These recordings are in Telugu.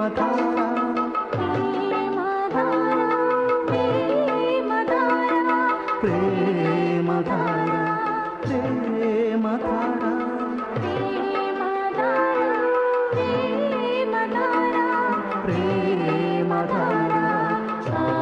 ప్రేమధార ప్రేమధార ప్రేమధార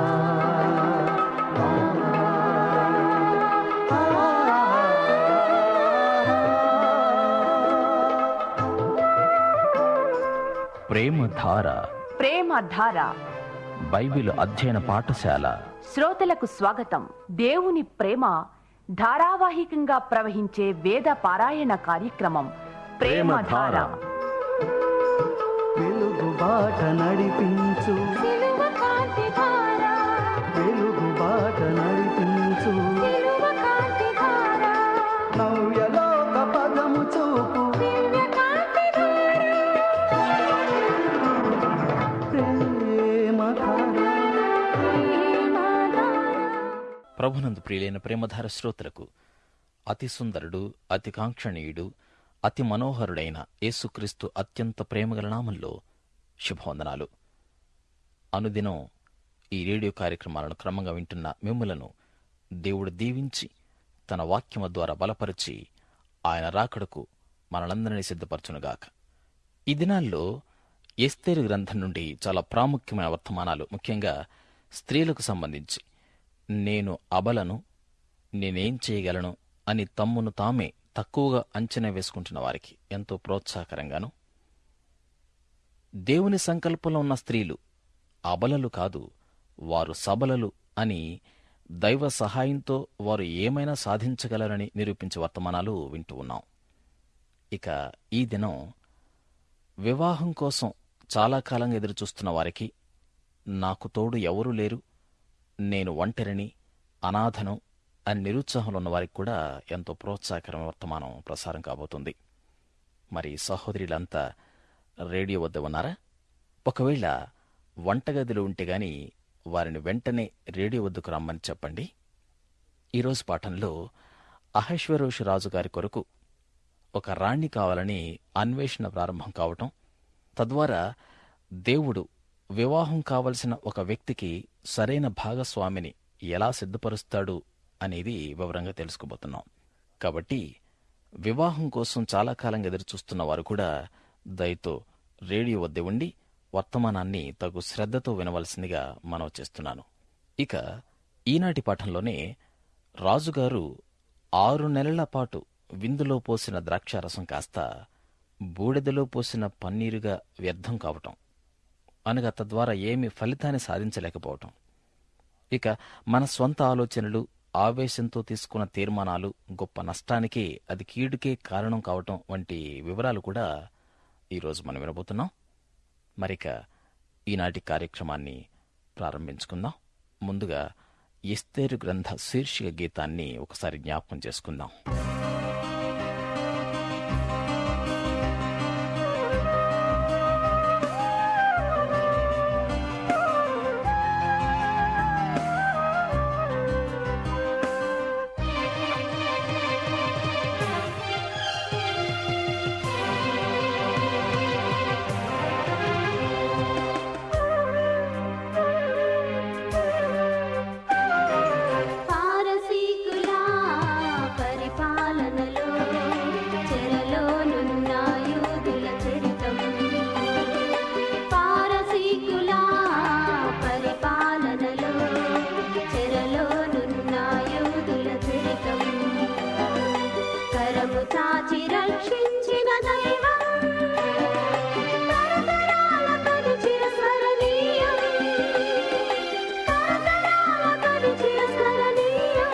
ప్రేమధార ప్రేమ ధార బైబిల్ అధ్యయన పాఠశాల శ్రోతలకు స్వాగతం దేవుని ప్రేమ ధారావాహికంగా ప్రవహించే వేద పారాయణ కార్యక్రమం ప్రేమ ధార వెలుగు బాట నడిపించు వెలుగు బాట నడిపించు నవ్యలోక పదము చూపు ప్రేమధార ప్రభునందు ప్రియులైన ప్రేమధార శ్రోతలకు అతి సుందరుడు అతి కాంక్షణీయుడు అతి మనోహరుడైన యేసుక్రీస్తు అత్యంత ప్రేమగల నామంలో శుభవందనాలు అనుదినం ఈ రేడియో కార్యక్రమాలను క్రమంగా వింటున్న మిమ్ములను దేవుడు దీవించి తన వాక్యము ద్వారా బలపరిచి ఆయన రాకడకు మనలందరినీ సిద్ధపరచునుగాక ఈ దినాల్లో ఎస్తేరు గ్రంథం నుండి చాలా ప్రాముఖ్యమైన వర్తమానాలు ముఖ్యంగా స్త్రీలకు సంబంధించి నేను అబలను నేనేం చేయగలను అని తమ్మును తామే తక్కువగా అంచనా వేసుకుంటున్న వారికి ఎంతో ప్రోత్సాహకరంగాను దేవుని సంకల్పంలో ఉన్న స్త్రీలు అబలలు కాదు వారు సబలలు అని దైవ సహాయంతో వారు ఏమైనా సాధించగలరని నిరూపించే వర్తమానాలు వింటూ ఉన్నాం ఇక ఈ దినం వివాహం కోసం చాలా కాలంగా ఎదురుచూస్తున్న వారికి నాకు తోడు ఎవరూ లేరు నేను ఒంటరిని అనాథను అని నిరుత్సాహంలో ఉన్న వారికి కూడా ఎంతో ప్రోత్సాహకరమైన వర్తమానం ప్రసారం కాబోతుంది మరి సహోదరులంతా రేడియో వద్ద ఉన్నారా ఒకవేళ వంటగదిలో ఉంటే గాని వారిని వెంటనే రేడియో వద్దకు రమ్మని చెప్పండి ఈరోజు పాఠంలో అహశ్వరోషు రాజు గారి కొరకు ఒక రాణి కావాలని అన్వేషణ ప్రారంభం కావటం తద్వారా దేవుడు వివాహం కావలసిన ఒక వ్యక్తికి సరైన భాగస్వామిని ఎలా సిద్ధపరుస్తాడు అనేది వివరంగా తెలుసుకోబోతున్నాం కాబట్టి వివాహం కోసం చాలా కాలంగా ఎదురుచూస్తున్న వారు కూడా దయతో రేడియో వద్ద ఉండి వర్తమానాన్ని తగు శ్రద్ధతో వినవలసిందిగా మనవి చేస్తున్నాను ఇక ఈనాటి పాఠంలోనే రాజుగారు ఆరు నెలల పాటు విందులో పోసిన ద్రాక్షారసం కాస్త బూడిదలో పోసిన పన్నీరుగా వ్యర్థం కావటం అనగా తద్వారా ఏమి ఫలితాన్ని సాధించలేకపోవటం ఇక మన స్వంత ఆలోచనలు ఆవేశంతో తీసుకున్న తీర్మానాలు గొప్ప నష్టానికి అది కీడుకే కారణం కావటం వంటి వివరాలు కూడా ఈరోజు మనం వినబోతున్నాం మరిక ఈనాటి కార్యక్రమాన్ని ప్రారంభించుకుందాం ముందుగా ఎస్తేరు గ్రంథ శీర్షిక గీతాన్ని ఒకసారి జ్ఞాపకం చేసుకుందాం పారసీకుల పరిపాలనలో చెరలోనున్న యూదుల చరితం పారసీకుల పరిపాలనలో చెరలోనున్న యూదుల చరితం కరము చాచి రక్షించిన దైవం తరతరాల కది చిరస్మరణీయం తరతరాల కది చిరస్మరణీయం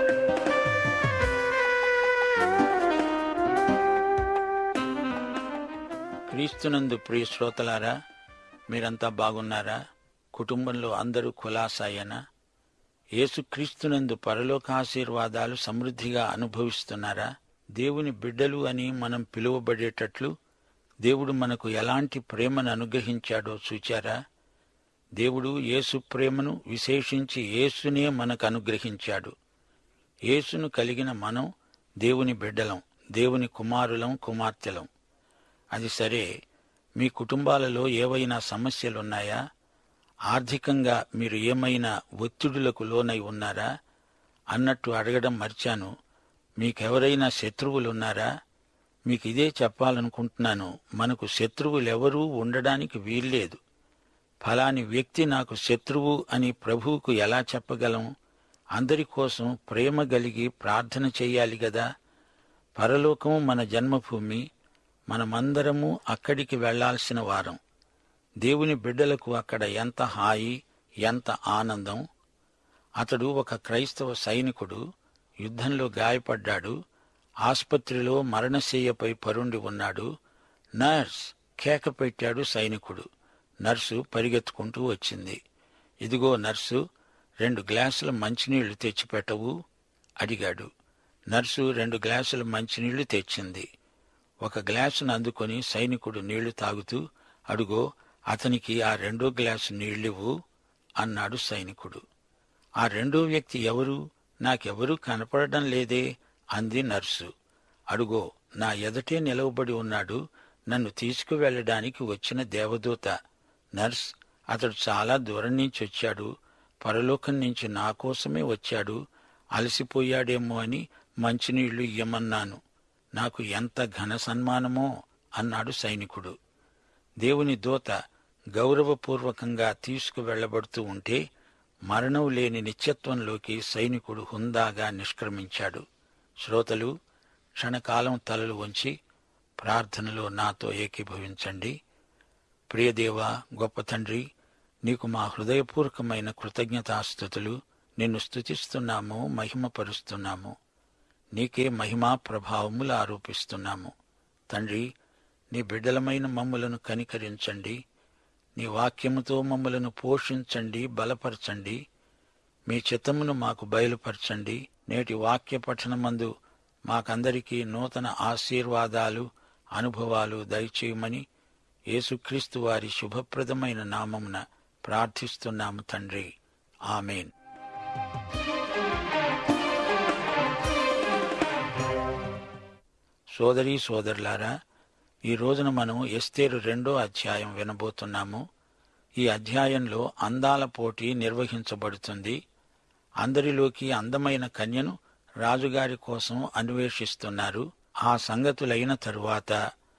క్రీస్తునందు ప్రియ శ్రోతలారా మీరంతా బాగున్నారా కుటుంబంలో అందరూ కులాసాయనా యేసుక్రీస్తునందు పరలోకాశీర్వాదాలు సమృద్ధిగా అనుభవిస్తున్నారా దేవుని బిడ్డలు అని మనం పిలువబడేటట్లు దేవుడు మనకు ఎలాంటి ప్రేమను అనుగ్రహించాడో చూచారా దేవుడు యేసు ప్రేమను విశేషించి యేసునే మనకు అనుగ్రహించాడు యేసును కలిగిన మనం దేవుని బిడ్డలం దేవుని కుమారులం కుమార్తెలం అది సరే మీ కుటుంబాలలో ఏవైనా సమస్యలున్నాయా ఆర్థికంగా మీరు ఏమైనా ఒత్తిడులకు లోనై ఉన్నారా అన్నట్టు అడగడం మర్చాను మీకెవరైనా శత్రువులున్నారా మీకు ఇదే చెప్పాలనుకుంటున్నాను మనకు శత్రువులెవరూ ఉండడానికి వీల్లేదు ఫలాని వ్యక్తి నాకు శత్రువు అని ప్రభువుకు ఎలా చెప్పగలం అందరి కోసం ప్రేమ కలిగి ప్రార్థన చెయ్యాలి గదా పరలోకం మన జన్మభూమి మనమందరము అక్కడికి వెళ్లాల్సిన వారం దేవుని బిడ్డలకు అక్కడ ఎంత హాయి ఎంత ఆనందం అతడు ఒక క్రైస్తవ సైనికుడు యుద్ధంలో గాయపడ్డాడు ఆస్పత్రిలో మరణశయ్యపై పరుండి ఉన్నాడు నర్స్ కేక పెట్టాడు సైనికుడు నర్సు పరిగెత్తుకుంటూ వచ్చింది ఇదిగో నర్సు రెండు గ్లాసుల మంచినీళ్లు తెచ్చిపెట్టవు అడిగాడు నర్సు రెండు గ్లాసుల మంచినీళ్లు తెచ్చింది ఒక గ్లాసును అందుకొని సైనికుడు నీళ్లు తాగుతూ అడుగో అతనికి ఆ రెండో గ్లాసు నీళ్ళివ్వు అన్నాడు సైనికుడు ఆ రెండో వ్యక్తి ఎవరు నాకెవరూ కనపడడం లేదే అంది నర్సు అడుగో నా ఎదటే నిలవబడి ఉన్నాడు నన్ను తీసుకువెళ్ళడానికి వచ్చిన దేవదూత నర్స్ అతడు చాలా దూరం నుంచి వచ్చాడు పరలోకం నుంచి నా కోసమే వచ్చాడు అలసిపోయాడేమో అని మంచినీళ్లు ఇయ్యమన్నాను నాకు ఎంత ఘన సన్మానమో అన్నాడు సైనికుడు దేవుని దూత గౌరవపూర్వకంగా తీసుకువెళ్లబడుతూ ఉంటే మరణం లేని నిత్యత్వంలోకి సైనికుడు హుందాగా నిష్క్రమించాడు శ్రోతలు క్షణకాలం తలలు వంచి ప్రార్థనలో నాతో ఏకీభవించండి ప్రియదేవా గొప్ప తండ్రి నీకు మా హృదయపూర్వకమైన కృతజ్ఞతాస్థుతులు నిన్ను స్తుతిస్తున్నాము మహిమపరుస్తున్నాము నీకే మహిమా ప్రభావములు ఆరోపిస్తున్నాము తండ్రి నీ బిడ్డలమైన మమ్ములను కనికరించండి నీ వాక్యముతో మమ్మలను పోషించండి బలపరచండి మీ చిత్తమును మాకు బయలుపరచండి నేటి వాక్య పఠనమందు మాకందరికీ నూతన ఆశీర్వాదాలు అనుభవాలు దయచేయమని యేసుక్రీస్తు వారి శుభప్రదమైన నామమున ప్రార్థిస్తున్నాము తండ్రి ఆమెన్ సోదరీ సోదరులారా ఈ రోజున మనం ఎస్తేరు రెండో అధ్యాయం వినబోతున్నాము ఈ అధ్యాయంలో అందాల పోటీ నిర్వహించబడుతుంది అందరిలోకి అందమైన కన్యను రాజుగారి కోసం అన్వేషిస్తున్నారు ఆ సంగతులైన తరువాత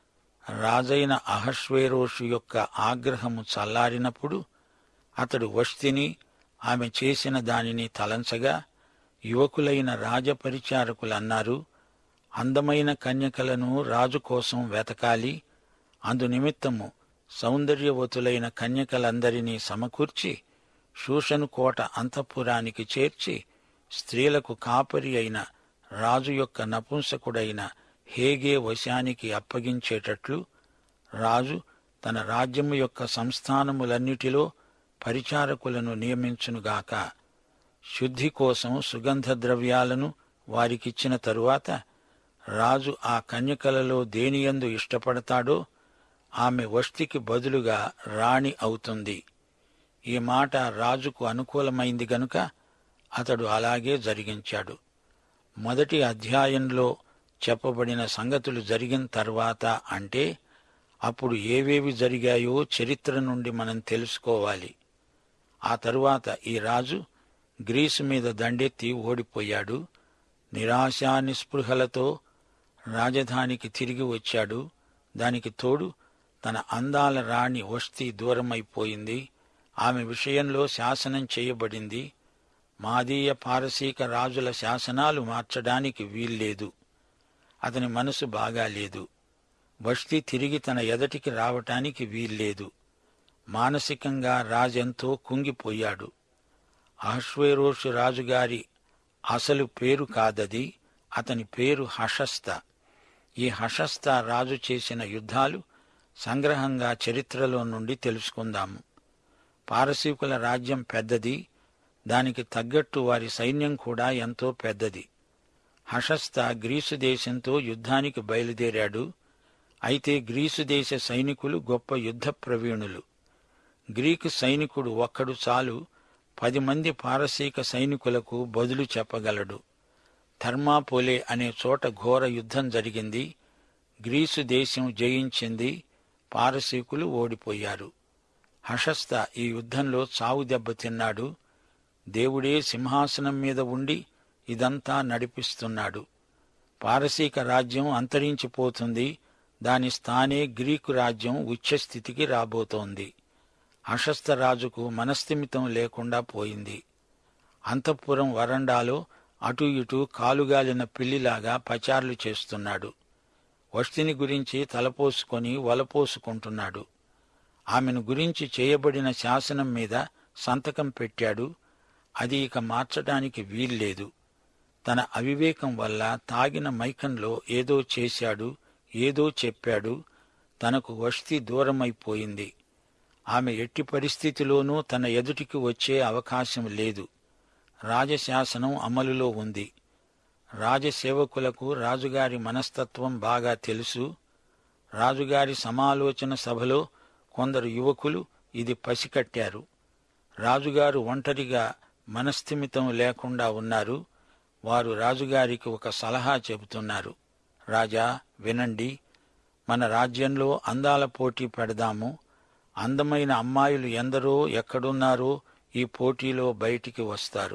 రాజైన అహశ్వేరోషు యొక్క ఆగ్రహము చల్లారినప్పుడు అతడు వష్తిని ఆమె చేసిన దానిని తలంచగా యువకులైన రాజపరిచారకులన్నారు అందమైన కన్యకలను రాజు కోసం వెతకాలి అందునిమిత్తము సౌందర్యవతులైన కన్యకలందరినీ సమకూర్చి శూషను కోట అంతఃపురానికి చేర్చి స్త్రీలకు కాపరి అయిన రాజు యొక్క నపుంసకుడైన హేగే వశానికి అప్పగించేటట్లు రాజు తన రాజ్యము యొక్క సంస్థానములన్నిటిలో పరిచారకులను నియమించునుగాక శుద్ధి కోసం సుగంధ ద్రవ్యాలను వారికిచ్చిన తరువాత రాజు ఆ కన్యకలలో దేనియందు ఇష్టపడతాడో ఆమె వష్టికి బదులుగా రాణి అవుతుంది ఈ మాట రాజుకు అనుకూలమైంది గనుక అతడు అలాగే జరిగించాడు మొదటి అధ్యాయంలో చెప్పబడిన సంగతులు జరిగిన తర్వాత అంటే అప్పుడు ఏవేవి జరిగాయో చరిత్ర నుండి మనం తెలుసుకోవాలి ఆ తరువాత ఈ రాజు గ్రీసు మీద దండెత్తి ఓడిపోయాడు నిరాశా నిస్పృహలతో రాజధానికి తిరిగి వచ్చాడు దానికి తోడు తన అందాల రాణి వష్తి దూరమైపోయింది ఆమె విషయంలో శాసనం చేయబడింది మాదీయ పారసీక రాజుల శాసనాలు మార్చడానికి వీల్లేదు అతని మనసు బాగాలేదు వష్టి తిరిగి తన ఎదటికి రావటానికి వీల్లేదు మానసికంగా రాజెంతో కుంగిపోయాడు అహశ్వేరోషు రాజుగారి అసలు పేరు కాదది అతని పేరు హషస్త ఈ హషస్త రాజు చేసిన యుద్ధాలు సంగ్రహంగా చరిత్రలో నుండి తెలుసుకుందాము పారసీకుల రాజ్యం పెద్దది దానికి తగ్గట్టు వారి సైన్యం కూడా ఎంతో పెద్దది హషస్త గ్రీసు దేశంతో యుద్ధానికి బయలుదేరాడు అయితే గ్రీసు దేశ సైనికులు గొప్ప యుద్ధ ప్రవీణులు గ్రీకు సైనికుడు ఒక్కడు చాలు పది మంది పారసీక సైనికులకు బదులు చెప్పగలడు థర్మాపోలే అనే చోట ఘోర యుద్ధం జరిగింది గ్రీసు దేశం జయించింది పారసీకులు ఓడిపోయారు హషస్త ఈ యుద్ధంలో చావు దెబ్బ తిన్నాడు దేవుడే సింహాసనం మీద ఉండి ఇదంతా నడిపిస్తున్నాడు పారసీక రాజ్యం అంతరించిపోతుంది దాని స్థానే గ్రీకు రాజ్యం ఉచ్చస్థితికి రాబోతోంది హషస్త రాజుకు మనస్థిమితం లేకుండా పోయింది అంతఃపురం వరండాలో అటు ఇటు కాలుగాలిన పిల్లిలాగా పచార్లు చేస్తున్నాడు వష్టిని గురించి తలపోసుకొని వలపోసుకుంటున్నాడు ఆమెను గురించి చేయబడిన శాసనం మీద సంతకం పెట్టాడు అది ఇక మార్చడానికి వీల్లేదు తన అవివేకం వల్ల తాగిన మైకంలో ఏదో చేశాడు ఏదో చెప్పాడు తనకు వష్టి దూరమైపోయింది ఆమె ఎట్టి పరిస్థితిలోనూ తన ఎదుటికి వచ్చే అవకాశం లేదు రాజశాసనం అమలులో ఉంది రాజసేవకులకు రాజుగారి మనస్తత్వం బాగా తెలుసు రాజుగారి సమాలోచన సభలో కొందరు యువకులు ఇది పసికట్టారు రాజుగారు ఒంటరిగా మనస్థిమితం లేకుండా ఉన్నారు వారు రాజుగారికి ఒక సలహా చెబుతున్నారు రాజా వినండి మన రాజ్యంలో అందాల పోటీ పెడదాము అందమైన అమ్మాయిలు ఎందరో ఎక్కడున్నారో ఈ పోటీలో బయటికి వస్తారు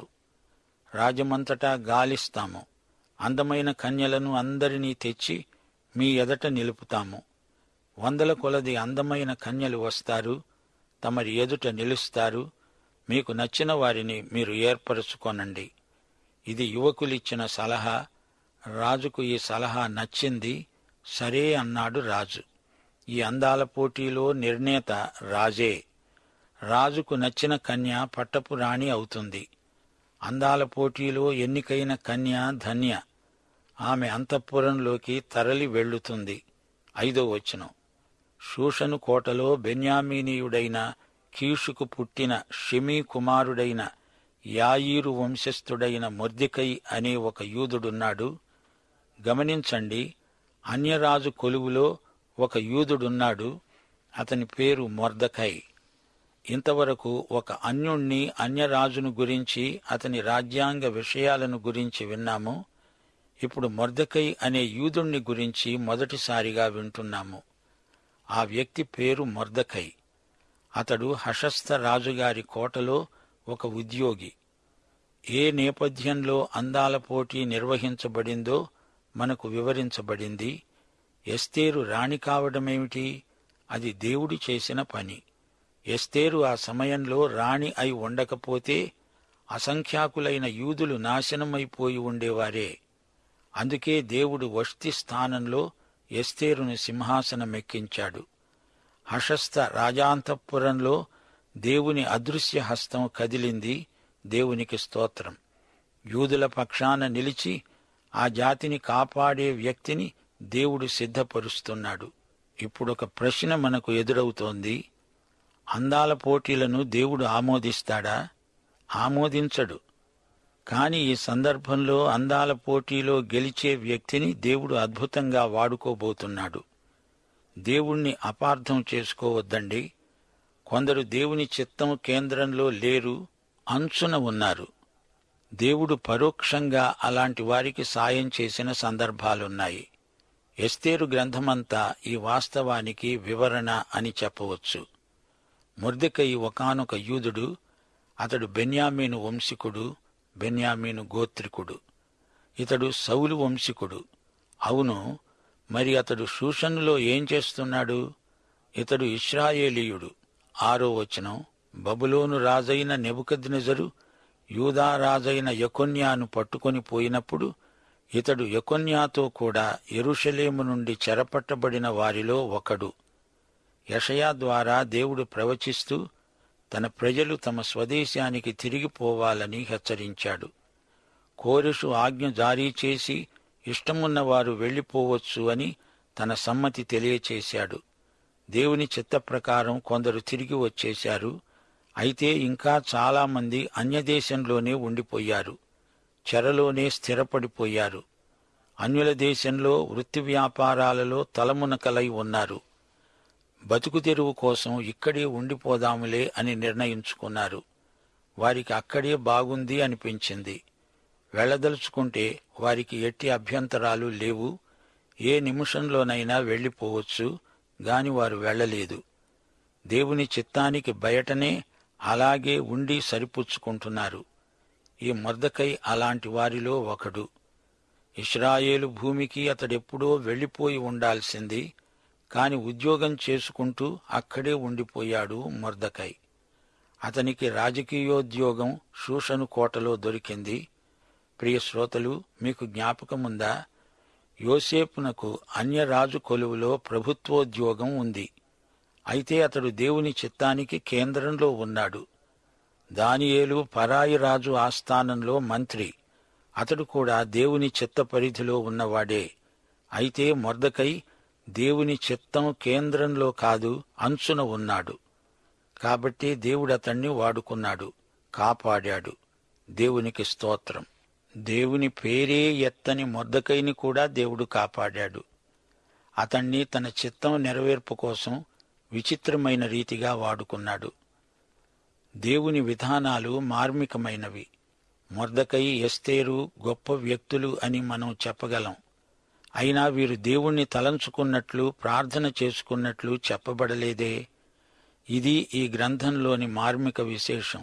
రాజమంతటా గాలిస్తాము అందమైన కన్యలను అందరినీ తెచ్చి మీ ఎదట నిలుపుతాము వందల కొలది అందమైన కన్యలు వస్తారు తమరి ఎదుట నిలుస్తారు మీకు నచ్చిన వారిని మీరు ఏర్పరచుకోనండి ఇది యువకులిచ్చిన సలహా రాజుకు ఈ సలహా నచ్చింది సరే అన్నాడు రాజు ఈ అందాల పోటీలో నిర్ణేత రాజే రాజుకు నచ్చిన కన్య పట్టపు రాణి అవుతుంది అందాల పోటీలో ఎన్నికైన కన్య ధన్య ఆమె అంతఃపురంలోకి తరలి వెళ్ళుతుంది ఐదో వచనం షూషను కోటలో బెన్యామీనీయుడైన కీషుకు పుట్టిన షిమీ కుమారుడైన యాయీరు వంశస్థుడైన మొర్దికై అనే ఒక యూదుడున్నాడు గమనించండి అన్యరాజు కొలువులో ఒక యూదుడున్నాడు అతని పేరు మొర్దకై ఇంతవరకు ఒక అన్యుణ్ణి అన్యరాజును గురించి అతని రాజ్యాంగ విషయాలను గురించి విన్నాము ఇప్పుడు మొర్దకై అనే యూదుణ్ణి గురించి మొదటిసారిగా వింటున్నాము ఆ వ్యక్తి పేరు మొర్దకై అతడు హషస్థ రాజుగారి కోటలో ఒక ఉద్యోగి ఏ నేపథ్యంలో అందాల పోటీ నిర్వహించబడిందో మనకు వివరించబడింది ఎస్తేరు రాణి కావడమేమిటి అది దేవుడు చేసిన పని ఎస్తేరు ఆ సమయంలో రాణి అయి ఉండకపోతే అసంఖ్యాకులైన యూదులు నాశనమైపోయి ఉండేవారే అందుకే దేవుడు వష్టి స్థానంలో ఎస్తేరును సింహాసనమెక్కించాడు హషస్థ రాజాంతఃపురంలో దేవుని అదృశ్య హస్తం కదిలింది దేవునికి స్తోత్రం యూదుల పక్షాన నిలిచి ఆ జాతిని కాపాడే వ్యక్తిని దేవుడు సిద్ధపరుస్తున్నాడు ఇప్పుడొక ప్రశ్న మనకు ఎదురవుతోంది అందాల పోటీలను దేవుడు ఆమోదిస్తాడా ఆమోదించడు కాని ఈ సందర్భంలో అందాల పోటీలో గెలిచే వ్యక్తిని దేవుడు అద్భుతంగా వాడుకోబోతున్నాడు దేవుణ్ణి అపార్థం చేసుకోవద్దండి కొందరు దేవుని చిత్తం కేంద్రంలో లేరు అంచున ఉన్నారు దేవుడు పరోక్షంగా అలాంటి వారికి సాయం చేసిన సందర్భాలున్నాయి ఎస్తేరు గ్రంథమంతా ఈ వాస్తవానికి వివరణ అని చెప్పవచ్చు ముర్దికై ఒకానొక యూదుడు అతడు బెన్యామీను వంశికుడు బెన్యామీను గోత్రికుడు ఇతడు సౌలు వంశికుడు అవును మరి అతడు షూషన్లో ఏం చేస్తున్నాడు ఇతడు ఇస్రాయేలీయుడు ఆరో వచనం బబులోను రాజైన నెబుకద్నెజరు యూదా రాజైన యకొన్యాను పట్టుకొని పోయినప్పుడు ఇతడు యకొన్యాతో కూడా ఎరుషలేము నుండి చెరపట్టబడిన వారిలో ఒకడు యషయా ద్వారా దేవుడు ప్రవచిస్తూ తన ప్రజలు తమ స్వదేశానికి తిరిగిపోవాలని హెచ్చరించాడు కోరెషు ఆజ్ఞ జారీ చేసి ఇష్టమున్న వారు వెళ్లిపోవచ్చు అని తన సమ్మతి తెలియచేశాడు దేవుని చిత్త ప్రకారం కొందరు తిరిగి వచ్చేశారు అయితే ఇంకా చాలామంది అన్యదేశంలోనే ఉండిపోయారు చెరలోనే స్థిరపడిపోయారు అన్యుల దేశంలో వృత్తి వ్యాపారాలలో తలమునకలై ఉన్నారు బతుకు తెరువు కోసం ఇక్కడే ఉండిపోదాములే అని నిర్ణయించుకున్నారు వారికి అక్కడే బాగుంది అనిపించింది వెళ్లదలుచుకుంటే వారికి ఎట్టి అభ్యంతరాలు లేవు ఏ నిమిషంలోనైనా వెళ్లిపోవచ్చు గాని వారు వెళ్ళలేదు దేవుని చిత్తానికి బయటనే అలాగే ఉండి సరిపుచ్చుకుంటున్నారు ఈ మొర్దకై అలాంటి వారిలో ఒకడు ఇస్రాయేలు భూమికి అతడెప్పుడో వెళ్లిపోయి ఉండాల్సింది కాని ఉద్యోగం చేసుకుంటూ అక్కడే ఉండిపోయాడు మొర్దకై అతనికి రాజకీయోద్యోగం శూషను కోటలో దొరికింది ప్రియ శ్రోతలు మీకు జ్ఞాపకముందా యోసేపునకు అన్యరాజు కొలువులో ప్రభుత్వోద్యోగం ఉంది అయితే అతడు దేవుని చిత్తానికి కేంద్రంలో ఉన్నాడు దానియేలు పరాయి రాజు ఆస్థానంలో మంత్రి అతడు కూడా దేవుని చిత్త పరిధిలో ఉన్నవాడే అయితే మొర్దకై దేవుని చిత్తం కేంద్రంలో కాదు అంచున ఉన్నాడు కాబట్టి దేవుడు అతణ్ణి వాడుకున్నాడు కాపాడాడు దేవునికి స్తోత్రం దేవుని పేరే ఎత్తని మొద్దకైని కూడా దేవుడు కాపాడాడు అతణ్ణి తన చిత్తం నెరవేర్పు కోసం విచిత్రమైన రీతిగా వాడుకున్నాడు దేవుని విధానాలు మార్మికమైనవి మొర్దకై ఎస్తేరు గొప్ప వ్యక్తులు అని మనం చెప్పగలం అయినా వీరు దేవుణ్ణి తలంచుకున్నట్లు ప్రార్థన చేసుకున్నట్లు చెప్పబడలేదే ఇది ఈ గ్రంథంలోని మార్మిక విశేషం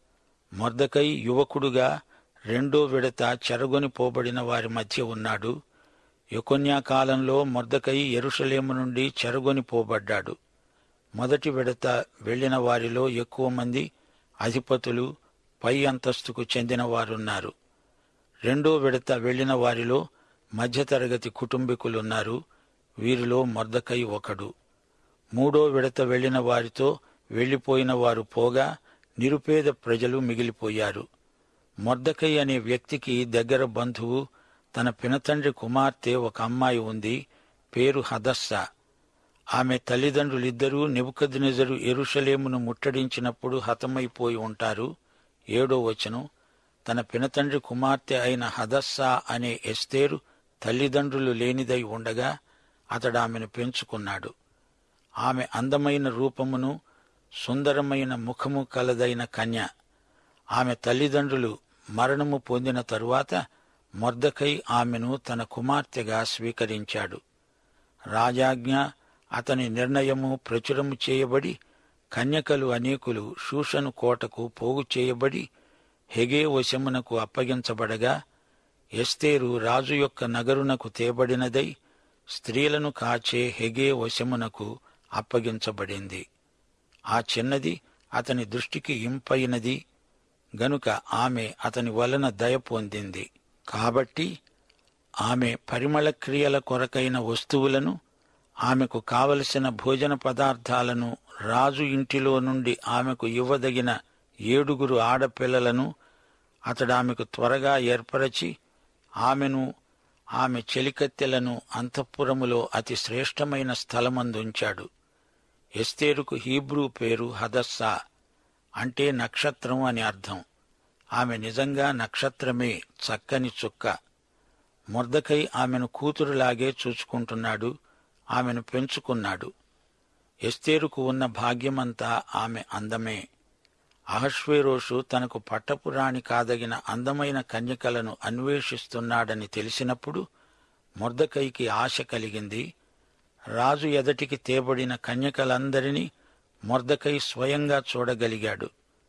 మొర్దకై యువకుడుగా రెండో విడత చెరగొని పోబడిన వారి మధ్య ఉన్నాడు యొకొన్యా కాలంలో మొర్దకై ఎరుషలేము నుండి చెరగొని పోబడ్డాడు మొదటి విడత వెళ్లిన వారిలో ఎక్కువ మంది అధిపతులు పై అంతస్తుకు చెందిన వారున్నారు రెండో విడత వెళ్లిన వారిలో మధ్యతరగతి కుటుంబీకులున్నారు వీరిలో మొర్దకై ఒకడు మూడో విడత వెళ్లిన వారితో వెళ్లిపోయిన వారు పోగా నిరుపేద ప్రజలు మిగిలిపోయారు మొర్దకై అనే వ్యక్తికి దగ్గర బంధువు తన పినతండ్రి కుమార్తె ఒక అమ్మాయి ఉంది పేరు హదస్సా ఆమె తల్లిదండ్రులిద్దరూ నెబుకద్నెజరు ఎరుషలేమును ముట్టడించినప్పుడు హతమైపోయి ఉంటారు ఏడో వచనం తన పినతండ్రి కుమార్తె అయిన హదస్సా అనే ఎస్తేరు తల్లిదండ్రులు లేనిదై ఉండగా అతడు ఆమెను పెంచుకున్నాడు ఆమె అందమైన రూపమును సుందరమైన ముఖము కలదైన కన్య ఆమె తల్లిదండ్రులు మరణము పొందిన తరువాత మొర్దకై ఆమెను తన కుమార్తెగా స్వీకరించాడు రాజాజ్ఞ అతని నిర్ణయము ప్రచురము చేయబడి కన్యకలు అనేకులు షూషను కోటకు పోగు చేయబడి హెగే వశమునకు అప్పగించబడగా ఎస్తేరు రాజు యొక్క నగరునకు తేబడినదై స్త్రీలను కాచే హెగే వశమునకు అప్పగించబడింది ఆ చిన్నది అతని దృష్టికి ఇంపైనది గనుక ఆమె అతని వలన దయ పొందింది కాబట్టి ఆమె పరిమళ క్రియల కొరకైన వస్తువులను ఆమెకు కావలసిన భోజన పదార్థాలను రాజు ఇంటిలో నుండి ఆమెకు ఇవ్వదగిన ఏడుగురు ఆడపిల్లలను అతడు ఆమెకు త్వరగా ఏర్పరచి ఆమెను ఆమె చెలికత్తెలను అంతఃపురములో అతి శ్రేష్టమైన స్థలమందుంచాడు ఎస్తేరుకు హీబ్రూ పేరు హదస్సా అంటే నక్షత్రం అని అర్థం ఆమె నిజంగా నక్షత్రమే చక్కని చుక్క మొర్దకై ఆమెను కూతురులాగే చూచుకుంటున్నాడు ఆమెను పెంచుకున్నాడు ఎస్తేరుకు ఉన్న భాగ్యమంతా ఆమె అందమే అహశ్వేరోషు తనకు పట్టపురాణి కాదగిన అందమైన కన్యకలను అన్వేషిస్తున్నాడని తెలిసినప్పుడు మొర్దకైకి ఆశ కలిగింది రాజు ఎదటికి తేబడిన కన్యకలందరినీ మొర్దకై స్వయంగా చూడగలిగాడు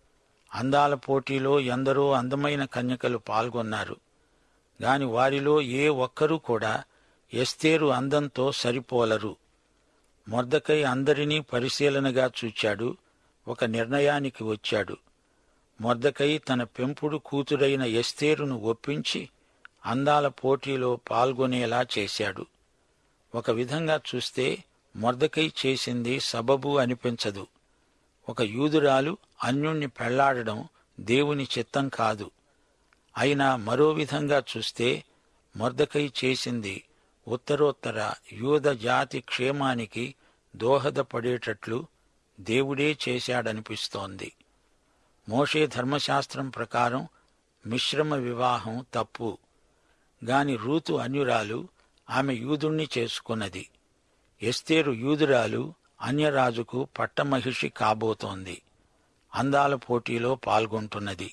అందాల పోటీలో ఎందరో అందమైన కన్యకలు పాల్గొన్నారు గాని వారిలో ఏ ఒక్కరూ కూడా ఎస్తేరు అందంతో సరిపోలరు మొర్దకై అందరినీ పరిశీలనగా చూచాడు ఒక నిర్ణయానికి వచ్చాడు మొర్దకై తన పెంపుడు కూతురైన ఎస్తేరును ఒప్పించి అందాల పోటీలో పాల్గొనేలా చేశాడు ఒక విధంగా చూస్తే మొర్దకై చేసింది సబబు అనిపించదు ఒక యూదురాలు అన్యుణ్ణి పెళ్లాడడం దేవుని చిత్తం కాదు అయినా మరో విధంగా చూస్తే మొర్దకై చేసింది ఉత్తరోత్తర యూద జాతి క్షేమానికి దోహదపడేటట్లు దేవుడే చేశాడనిపిస్తోంది మోషే ధర్మశాస్త్రం ప్రకారం మిశ్రమ వివాహం తప్పు గాని రూతు అన్యురాలు ఆమె యూదుణ్ణి చేసుకున్నది ఎస్తేరు యూదురాలు అన్యరాజుకు పట్టమహిషి కాబోతోంది అందాల పోటీలో పాల్గొంటున్నది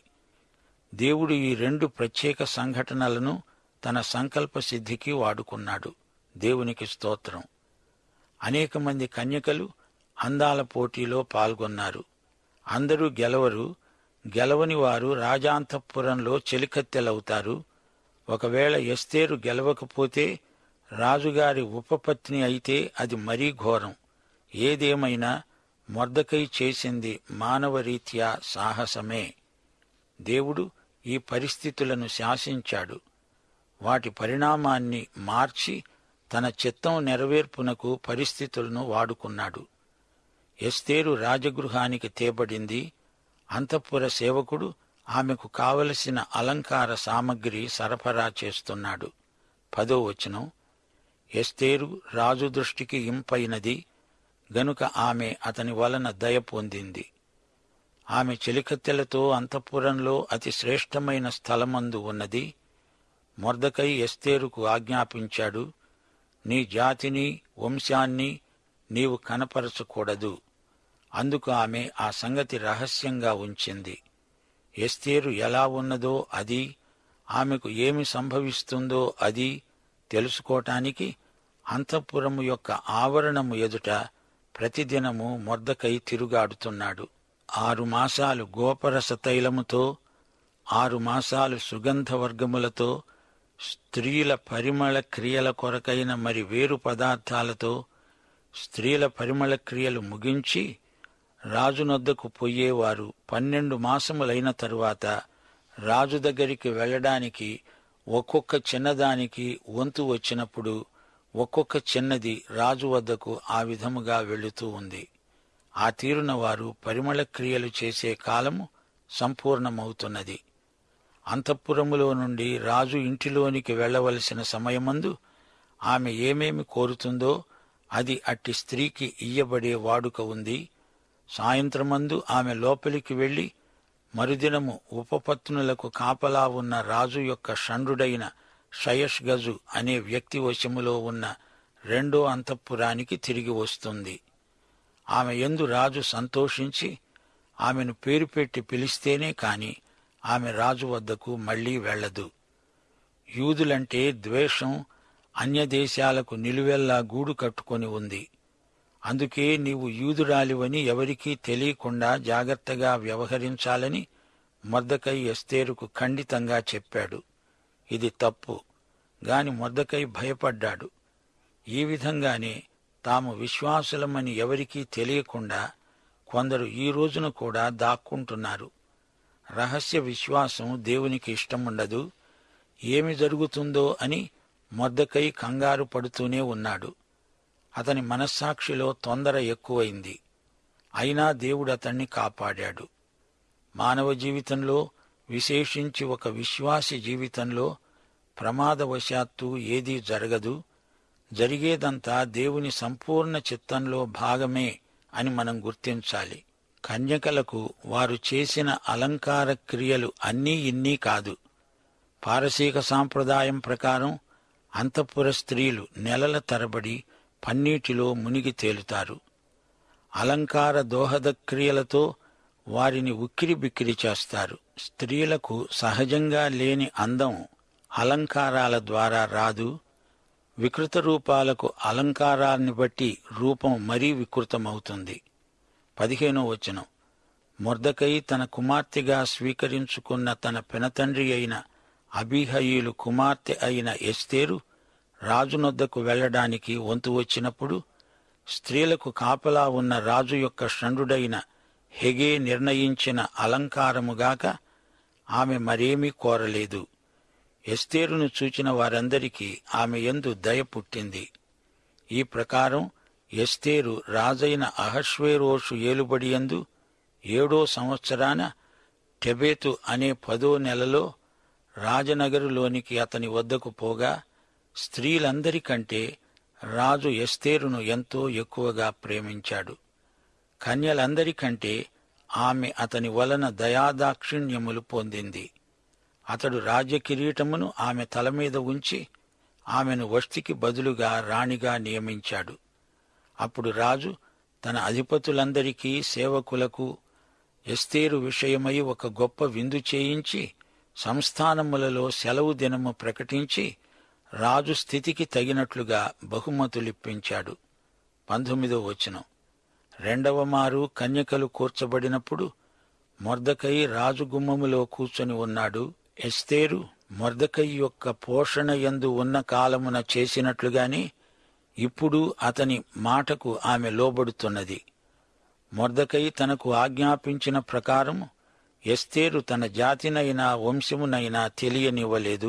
దేవుడు ఈ రెండు ప్రత్యేక సంఘటనలను తన సంకల్ప సిద్ధికి వాడుకున్నాడు దేవునికి స్తోత్రం అనేక మంది కన్యకలు అందాల పోటీలో పాల్గొన్నారు అందరూ గెలవరు గెలవని వారు రాజాంతఃపురంలో చెలికత్తెలవుతారు ఒకవేళ ఎస్తేరు గెలవకపోతే రాజుగారి ఉపపత్ని అయితే అది మరీ ఘోరం ఏదేమైనా మొర్దకై చేసింది మానవరీత్యా సాహసమే దేవుడు ఈ పరిస్థితులను శాసించాడు వాటి పరిణామాన్ని మార్చి తన చిత్తం నెరవేర్పునకు పరిస్థితులను వాడుకున్నాడు ఎస్తేరు రాజగృహానికి తేబడింది అంతఃపుర సేవకుడు ఆమెకు కావలసిన అలంకార సామగ్రి సరఫరా చేస్తున్నాడు పదో వచనం ఎస్తేరు రాజు దృష్టికి ఇంపైనది గనుక ఆమె అతని వలన దయ పొందింది ఆమె చెలికత్తెలతో అంతఃపురంలో అతి శ్రేష్టమైన స్థలమందు ఉన్నది మొర్దకై ఎస్తేరుకు ఆజ్ఞాపించాడు నీ జాతిని వంశాన్ని నీవు కనపరచకూడదు అందుకు ఆమె ఆ సంగతి రహస్యంగా ఉంచింది ఎస్తేరు ఎలా ఉన్నదో అది ఆమెకు ఏమి సంభవిస్తుందో అది తెలుసుకోటానికి అంతఃపురము యొక్క ఆవరణము ఎదుట ప్రతిదినము మొర్దకై తిరుగాడుతున్నాడు ఆరు మాసాలు గోపరస తైలముతో ఆరు మాసాలు సుగంధ వర్గములతో స్త్రీల పరిమళ క్రియల కొరకైన మరి వేరు పదార్థాలతో స్త్రీల పరిమళ క్రియలు ముగించి రాజునొద్దకు పోయేవారు పన్నెండు మాసములైన తరువాత రాజు దగ్గరికి వెళ్ళడానికి ఒక్కొక్క చిన్నదానికి వంతు వచ్చినప్పుడు ఒక్కొక్క చిన్నది రాజు వద్దకు ఆ విధముగా వెళుతూ ఉంది ఆ తీరున వారు పరిమళ క్రియలు చేసే కాలము సంపూర్ణమవుతున్నది అంతఃపురములో నుండి రాజు ఇంటిలోనికి వెళ్ళవలసిన సమయమందు ఆమె ఏమేమి కోరుతుందో అది అట్టి స్త్రీకి ఇయ్యబడే వాడుక ఉంది సాయంత్రమందు ఆమె లోపలికి వెళ్లి మరుదినము ఉపపత్నులకు కాపలా ఉన్న రాజు యొక్క షండ్రుడైన షయష్ గజు అనే వ్యక్తి వశములో ఉన్న రెండో అంతఃపురానికి తిరిగి వస్తుంది ఆమె ఎందు రాజు సంతోషించి ఆమెను పేరు పెట్టి పిలిస్తేనే కాని ఆమె రాజు వద్దకు మళ్లీ వెళ్ళదు యూదులంటే ద్వేషం అన్యదేశాలకు నిలువెల్లా గూడు కట్టుకొని ఉంది అందుకే నీవు యూదురాలివని ఎవరికీ తెలియకుండా జాగ్రత్తగా వ్యవహరించాలని మొర్దకై ఎస్తేరుకు ఖండితంగా చెప్పాడు ఇది తప్పు గాని మొర్దకై భయపడ్డాడు ఈ విధంగానే తాము విశ్వాసులమని ఎవరికీ తెలియకుండా కొందరు ఈ రోజున కూడా దాక్కుంటున్నారు రహస్య విశ్వాసం దేవునికి ఇష్టముండదు ఏమి జరుగుతుందో అని మొద్దకై కంగారు పడుతూనే ఉన్నాడు అతని మనస్సాక్షిలో తొందర ఎక్కువైంది అయినా దేవుడు అతన్ని కాపాడాడు మానవ జీవితంలో విశేషించి ఒక విశ్వాసి జీవితంలో ప్రమాదవశాత్తు ఏదీ జరగదు జరిగేదంతా దేవుని సంపూర్ణ చిత్తంలో భాగమే అని మనం గుర్తించాలి కన్యకలకు వారు చేసిన అలంకార క్రియలు అన్నీ ఇన్నీ కాదు పారసీక సాంప్రదాయం ప్రకారం అంతఃపుర స్త్రీలు నెలల తరబడి పన్నీటిలో మునిగి తేలుతారు అలంకార దోహద క్రియలతో వారిని ఉక్కిరి బిక్కిరి చేస్తారు స్త్రీలకు సహజంగా లేని అందం అలంకారాల ద్వారా రాదు వికృత రూపాలకు అలంకారాన్ని బట్టి రూపం మరీ వికృతమవుతుంది పదిహేనో వచనం మొర్దకై తన కుమార్తెగా స్వీకరించుకున్న తన పెనతండ్రి అయిన అబీహయీలు కుమార్తె అయిన ఎస్తేరు రాజునొద్దకు వెళ్లడానికి వంతు వచ్చినప్పుడు స్త్రీలకు కాపలా ఉన్న రాజు యొక్క షండుడైన హెగే నిర్ణయించిన అలంకారముగాక ఆమె మరేమీ కోరలేదు ఎస్తేరును చూచిన వారందరికీ ఆమె యందు దయ పుట్టింది ఈ ప్రకారం ఎస్తేరు రాజైన అహశ్వేరోషు ఏలుబడియందు ఏడో సంవత్సరాన టెబేతు అనే పదో నెలలో రాజనగరులోనికి అతని వద్దకు పోగా స్త్రీలందరికంటే రాజు ఎస్తేరును ఎంతో ఎక్కువగా ప్రేమించాడు కన్యలందరికంటే ఆమె అతని వలన దయాదాక్షిణ్యములు పొందింది అతడు రాజ్యకిరీటమును ఆమె తల మీద ఉంచి ఆమెను వష్టికి బదులుగా రాణిగా నియమించాడు అప్పుడు రాజు తన అధిపతులందరికీ సేవకులకు ఎస్తేరు విషయమై ఒక గొప్ప విందు చేయించి సంస్థానములలో సెలవు దినము ప్రకటించి రాజు స్థితికి తగినట్లుగా బహుమతులిప్పించాడు పంతొమ్మిదో వచనం రెండవ మారు కన్యకలు కూర్చబడినప్పుడు మొర్దకై రాజుగుమ్మములో కూర్చొని ఉన్నాడు ఎస్తేరు మొర్దకై యొక్క పోషణ యందు ఉన్న కాలమున చేసినట్లుగానే ఇప్పుడు అతని మాటకు ఆమె లోబడుతున్నది మొర్దకై తనకు ఆజ్ఞాపించిన ప్రకారము ఎస్తేరు తన జాతినైనా వంశమునైనా తెలియనివ్వలేదు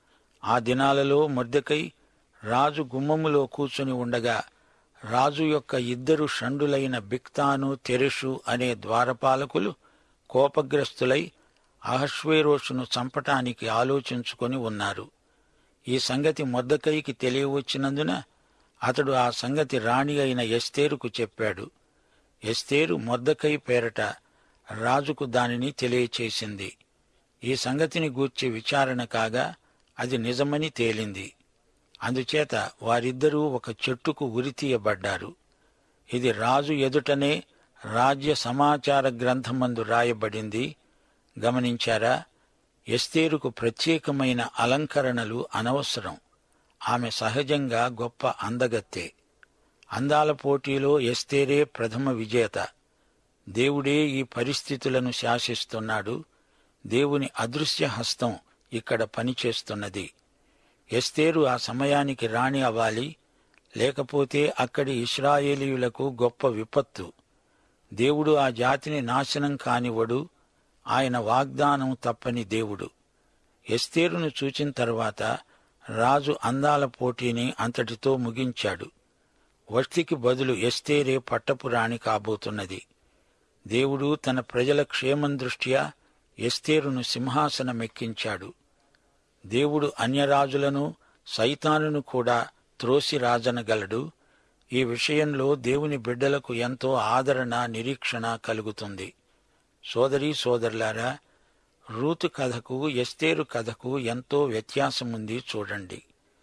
ఆ దినాలలో మొర్దెకై రాజు గుమ్మములో కూర్చుని ఉండగా రాజు యొక్క ఇద్దరు షండులైన బిక్తాను తెరెషు అనే ద్వారపాలకులు కోపగ్రస్తులై అహశ్వేరోషును చంపటానికి ఆలోచించుకొని ఉన్నారు ఈ సంగతి మొర్దకైకి తెలియవచ్చినందున అతడు ఆ సంగతి రాణి అయిన ఎస్తేరుకు చెప్పాడు ఎస్తేరు మొర్దకై పేరట రాజుకు దానిని తెలియచేసింది ఈ సంగతిని గూర్చి విచారణ కాగా అది నిజమని తేలింది అందుచేత వారిద్దరూ ఒక చెట్టుకు ఉరితీయబడ్డారు ఇది రాజు ఎదుటనే రాజ్య సమాచార గ్రంథమందు రాయబడింది గమనించారా ఎస్తేరుకు ప్రత్యేకమైన అలంకరణలు అనవసరం ఆమె సహజంగా గొప్ప అందగత్తే అందాల పోటీలో ఎస్తేరే ప్రథమ విజేత దేవుడే ఈ పరిస్థితులను శాసిస్తున్నాడు దేవుని అదృశ్య హస్తం ఇక్కడ పనిచేస్తున్నది ఎస్తేరు ఆ సమయానికి రాణి అవ్వాలి లేకపోతే అక్కడి ఇస్రాయేలీయులకు గొప్ప విపత్తు దేవుడు ఆ జాతిని నాశనం కానివ్వడు ఆయన వాగ్దానం తప్పని దేవుడు ఎస్తేరును చూచిన తర్వాత రాజు అందాల పోటీని అంతటితో ముగించాడు వష్టికి బదులు ఎస్తేరే పట్టపు రాణి కాబోతున్నది దేవుడు తన ప్రజల క్షేమం దృష్ట్యా ఎస్తేరును సింహాసనమెక్కించాడు దేవుడు అన్యరాజులను సైతానును కూడా త్రోసి రాజనగలడు ఈ విషయంలో దేవుని బిడ్డలకు ఎంతో ఆదరణ నిరీక్షణ కలుగుతుంది సోదరీ సోదరులారా రూతు కథకు ఎస్తేరు కథకు ఎంతో వ్యత్యాసముంది చూడండి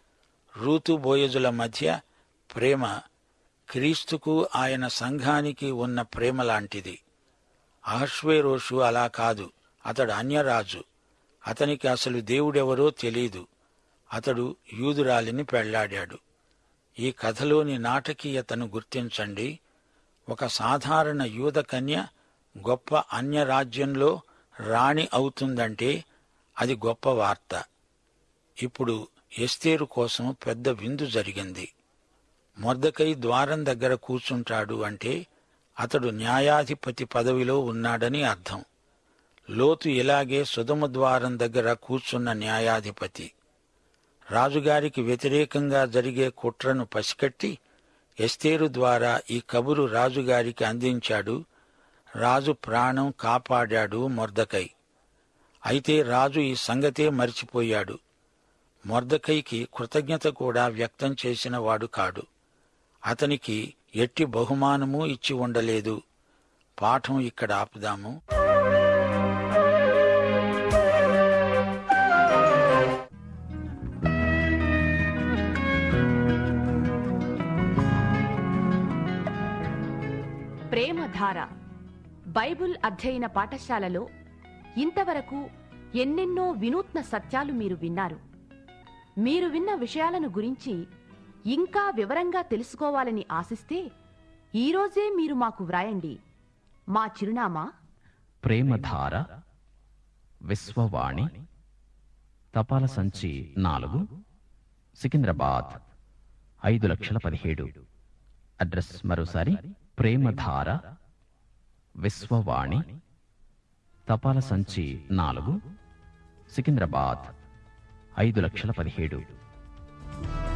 రూతు బోయజుల మధ్య ప్రేమ క్రీస్తుకు ఆయన సంఘానికి ఉన్న ప్రేమ లాంటిది అహశ్వేరోషు అలా కాదు అతడు అన్యరాజు అతనికి అసలు దేవుడెవరో తెలీదు అతడు యూదురాలిని పెళ్లాడాడు ఈ కథలోని నాటకీయతను గుర్తించండి ఒక సాధారణ యూద కన్య గొప్ప అన్యరాజ్యంలో రాణి అవుతుందంటే అది గొప్ప వార్త ఇప్పుడు ఎస్తేరు కోసం పెద్ద విందు జరిగింది మొర్దకై ద్వారం దగ్గర కూర్చుంటాడు అంటే అతడు న్యాయాధిపతి పదవిలో ఉన్నాడని అర్థం లోతు ఇలాగే సుధమ ద్వారం దగ్గర కూర్చున్న న్యాయాధిపతి రాజుగారికి వ్యతిరేకంగా జరిగే కుట్రను పసికట్టి ఎస్తేరు ద్వారా ఈ కబురు రాజుగారికి అందించాడు రాజు ప్రాణం కాపాడాడు మొర్దకై అయితే రాజు ఈ సంగతే మరిచిపోయాడు మొర్దకైకి కృతజ్ఞత కూడా వ్యక్తం చేసిన వాడు కాడు అతనికి ఎట్టి బహుమానము ఇచ్చి ఉండలేదు పాఠం ఇక్కడ ఆపుదాము ప్రేమధార బైబుల్ అధ్యయన పాఠశాలలో ఇంతవరకు ఎన్నెన్నో వినూత్న సత్యాలు మీరు విన్నారు మీరు విన్న విషయాలను గురించి ఇంకా వివరంగా తెలుసుకోవాలని ఆశిస్తే ఈరోజే మీరు మాకు వ్రాయండి మా చిరునామా ప్రేమధార విశ్వవాణి తపాల సంచి నాలుగు సికింద్రాబాద్ ఐదు లక్షల పదిహేడు అడ్రస్ మరోసారి ప్రేమధార విశ్వవాణి తపాల సంచి నాలుగు సికింద్రాబాద్ ఐదు లక్షల పదిహేడు